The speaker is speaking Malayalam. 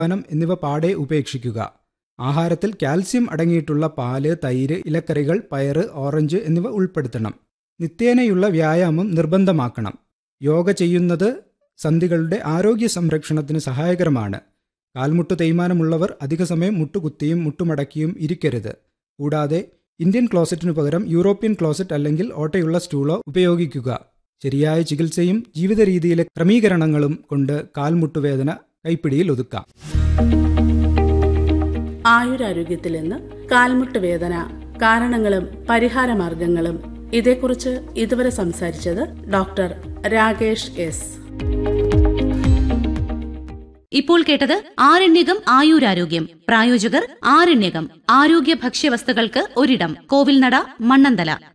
പാനം എന്നിവ പാടെ ഉപേക്ഷിക്കുക ആഹാരത്തിൽ കാൽസ്യം അടങ്ങിയിട്ടുള്ള പാല് തൈര് ഇലക്കറികൾ പയറ് ഓറഞ്ച് എന്നിവ ഉൾപ്പെടുത്തണം നിത്യേനയുള്ള വ്യായാമം നിർബന്ധമാക്കണം യോഗ ചെയ്യുന്നത് സന്ധികളുടെ ആരോഗ്യ സംരക്ഷണത്തിന് സഹായകരമാണ് കാൽമുട്ട് തേയ്മാനമുള്ളവർ അധിക സമയം മുട്ടുകുത്തിയും മുട്ടുമടക്കിയും ഇരിക്കരുത് കൂടാതെ ഇന്ത്യൻ ക്ലോസറ്റിനു പകരം യൂറോപ്യൻ ക്ലോസറ്റ് അല്ലെങ്കിൽ ഓട്ടയുള്ള സ്റ്റൂളോ ഉപയോഗിക്കുക ശരിയായ ചികിത്സയും ജീവിത രീതിയിലെ ക്രമീകരണങ്ങളും കൊണ്ട് കാൽമുട്ടുവേദന കൈപ്പിടിയിൽ ഒതുക്കാം ആയുരാരോഗ്യത്തിൽ നിന്ന് കാൽമുട്ട് വേദന കാരണങ്ങളും പരിഹാരമാർഗങ്ങളും ഇതേക്കുറിച്ച് ഇതുവരെ സംസാരിച്ചത് ഡോക്ടർ രാകേഷ് എസ് ഇപ്പോൾ കേട്ടത് ആരണ്യകം ആയുരാരോഗ്യം പ്രായോജകർ ആരണ്യകം ആരോഗ്യ ഭക്ഷ്യവസ്തുക്കൾക്ക് ഒരിടം കോവിൽനട മണ്ണന്തല